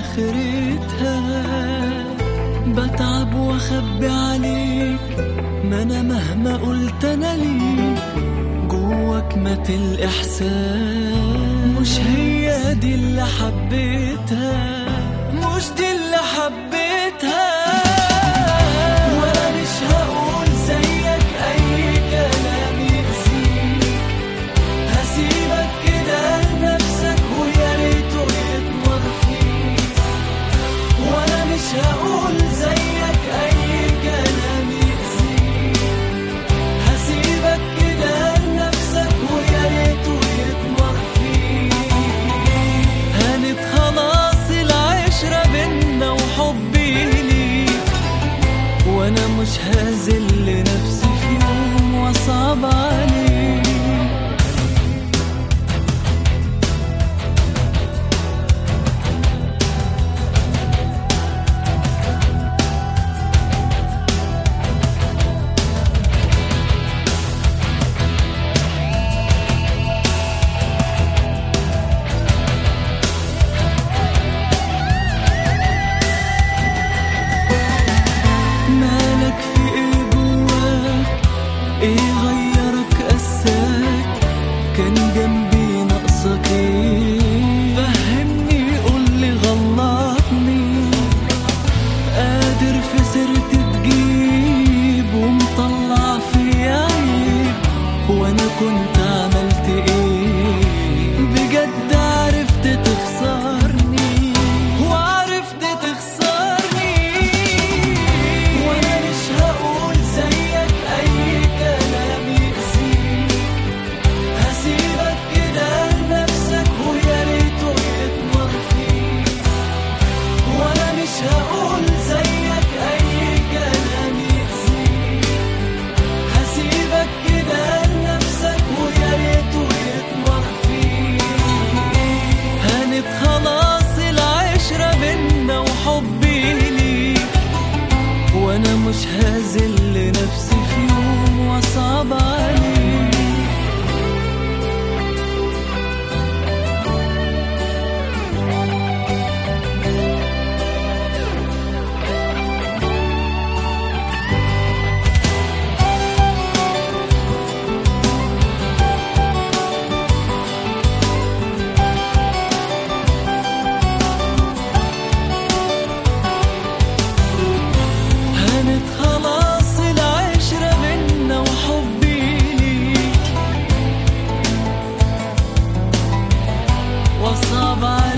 اخرتها بتعب واخبي عليك ما انا مهما قلت انا ليك جواك مات الاحساس مش هي دي اللي حبيتها مش دي اللي حبيتها وانا مش هقول زيك اي كلام يأذيك هسيبك كده لنفسك ويا ريته يتمر فيك وانا مش هقول زيك اي كلام يأذيك هسيبك كده لنفسك ويا ريته يتمر فيك هانت خلاص العشرة بينا وحبي ليك وانا مش هذل نفسي في يوم وصعب عليك مالك في ايه جواك ايه غيرك قساك كان جنبي ناقصك ايه فهمني قولي غلطني قادر في سيرتي تجيب ومطلع في عيب وانا كنت عملت ايه بجد عرفت تخسرني وعرفت تخسرني وانا مش هقول زيك اي كلام يأذيك هسيبك كده لنفسك ويا ريته يتمر فيك وانا مش هقول زيك اي كلام يأذيك هسيبك كده لنفسك ويا ريته يتمر فيك هانت خلاص العشرة بينا وحبي ليك وانا مش هذل نفسي في يوم وصعب عليك هانت خلاص العشرة بينا وحبي ليك وصعب عليك